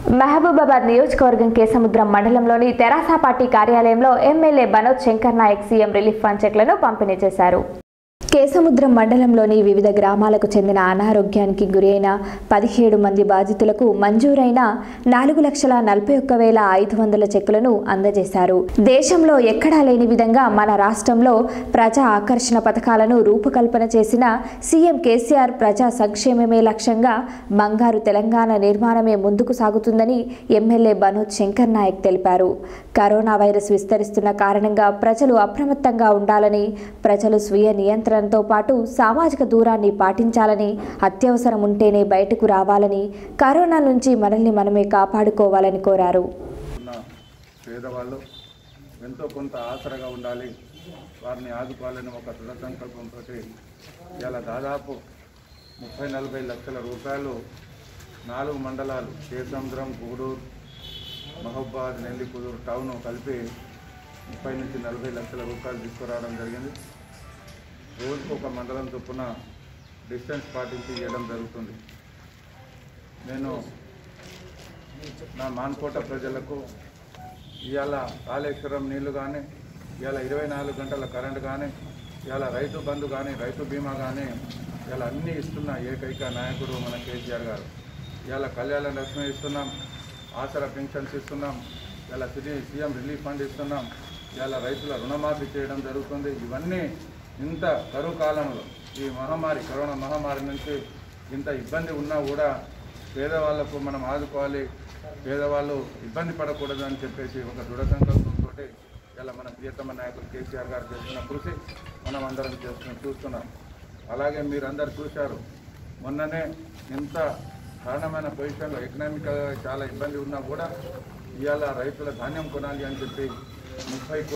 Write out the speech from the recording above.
మహబూబాబాద్ నియోజకవర్గం కేసముద్రం మండలంలోని తెరాస పార్టీ కార్యాలయంలో MLA Banoj Shankar Naik CM relief fund చెక్లను పంపిణీ చేశారు కేసముద్రం మండలంలోని వివిధ గ్రామాలకు చెందిన అనారోగ్యానికి గురైన పదిహేడు మంది బాధితులకు మంజూరైన నాలుగు లక్షల నలభై ఒక్క వేల ఐదు వందల చెక్కులను అందజేశారు దేశంలో ఎక్కడా లేని విధంగా మన రాష్ట్రంలో ప్రజా ఆకర్షణ పథకాలను రూపకల్పన చేసిన సీఎం కేసీఆర్ ప్రజా సంక్షేమమే లక్ష్యంగా బంగారు తెలంగాణ నిర్మాణమే ముందుకు సాగుతుందని ఎమ్మెల్యే బనోజ్ శంకర్ నాయక్ తెలిపారు కరోనా వైరస్ విస్తరిస్తున్న కారణంగా ప్రజలు అప్రమత్తంగా ఉండాలని ప్రజలు స్వీయ నియంత్రణతో పాటు సామాజిక దూరాన్ని పాటించాలని అత్యవసరం ఉంటేనే బయటకు రావాలని కరోనా నుంచి మనల్ని మనమే కాపాడుకోవాలని కోరారు ఉన్న పేదవాళ్ళు ఎంతో కొంత ఆసరగా ఉండాలి వారిని ఆదుకోవాలని ఒక దృఢ సంకల్పంతో ఇలా దాదాపు ముప్పై నలభై లక్షల రూపాయలు నాలుగు మండలాలు కేసముద్రం గూడూరు మహబాద్ నెల్లికుదూరు టౌన్ కలిపి ముప్పై నుంచి నలభై లక్షల రూపాయలు తీసుకురావడం జరిగింది రోజుకు ఒక మండలం చొప్పున డిస్టెన్స్ పాటించి ఇవ్వడం జరుగుతుంది నేను నా మాన్కోట ప్రజలకు ఇవాళ కాళేశ్వరం నీళ్లు కానీ ఇవాళ ఇరవై నాలుగు గంటల కరెంట్ కానీ ఇవాళ రైతు బంధు కానీ రైతు బీమా కానీ ఇవాళ అన్నీ ఇస్తున్న ఏకైక నాయకుడు మన కేసీఆర్ గారు ఇవాళ కళ్యాణ లక్ష్మి ఇస్తున్నాం ఆసరా పెన్షన్స్ ఇస్తున్నాం ఇవాళ సిటీ సీఎం రిలీఫ్ ఫండ్ ఇస్తున్నాం ఇవాళ రైతుల రుణమాఫీ చేయడం జరుగుతుంది ఇవన్నీ ఇంత కరువు కాలంలో ఈ మహమ్మారి కరోనా మహమ్మారి నుంచి ఇంత ఇబ్బంది ఉన్నా కూడా పేదవాళ్లకు మనం ఆదుకోవాలి పేదవాళ్ళు ఇబ్బంది పడకూడదు అని చెప్పేసి ఒక దృఢ సంకల్పంతో ఇలా మన ప్రియతమ నాయకులు కేసీఆర్ గారు చేస్తున్న కృషి మనం అందరం చేస్తున్న చూస్తున్నాం అలాగే మీరందరూ చూశారు మొన్ననే ఎంత కారణమైన పొజిషన్లో ఎకనామిక్గా చాలా ఇబ్బంది ఉన్నా కూడా ఇవాళ రైతుల ధాన్యం కొనాలి అని చెప్పి ముప్పై